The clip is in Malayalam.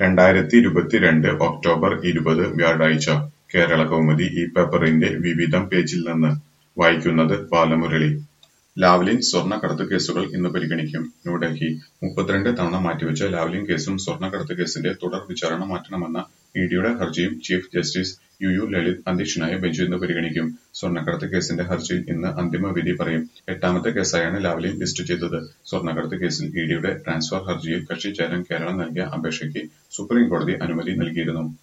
രണ്ടായിരത്തിയിരുപത്തിരണ്ട് ഒക്ടോബർ ഇരുപത് വ്യാഴാഴ്ച കേരളകൗമുദി ഈ പേപ്പറിന്റെ വിവിധം പേജിൽ നിന്ന് വായിക്കുന്നത് ബാലമുരളി ലാവ്ലിൻ സ്വർണ്ണക്കടത്ത് കേസുകൾ ഇന്ന് പരിഗണിക്കും ന്യൂഡൽഹി മുപ്പത്തിരണ്ട് തവണ മാറ്റിവെച്ച ലാവ്ലിൻ കേസും സ്വർണ്ണക്കടത്ത് കേസിന്റെ തുടർ വിചാരണ മാറ്റണമെന്ന ഇഡിയുടെ ഹർജിയും chief justice U U Lalit അധ്യക്ഷനായ ബെഞ്ച് ഇന്ന് പരിഗണിക്കും സുവർണ്ണക്കടത്ത് കേസിന്റെ ഹർജിയിൽ ഇന്ന് അന്തിമ വിധി പറയും എട്ടാമത്തെ കേസായാണ് ലാവ്ലിൻ ലിസ്റ്റ് ചെയ്തത് സ്വർണ്ണക്കടത്ത് കേസിൽ ഇഡിയുടെ ട്രാൻസ്ഫർ ഹർജിയിൽ കക്ഷി ചേരാൻ കേരളം നൽകിയ അപേക്ഷയ്ക്ക് സുപ്രീം കോടതി അനുമതി നൽകിയിരുന്നു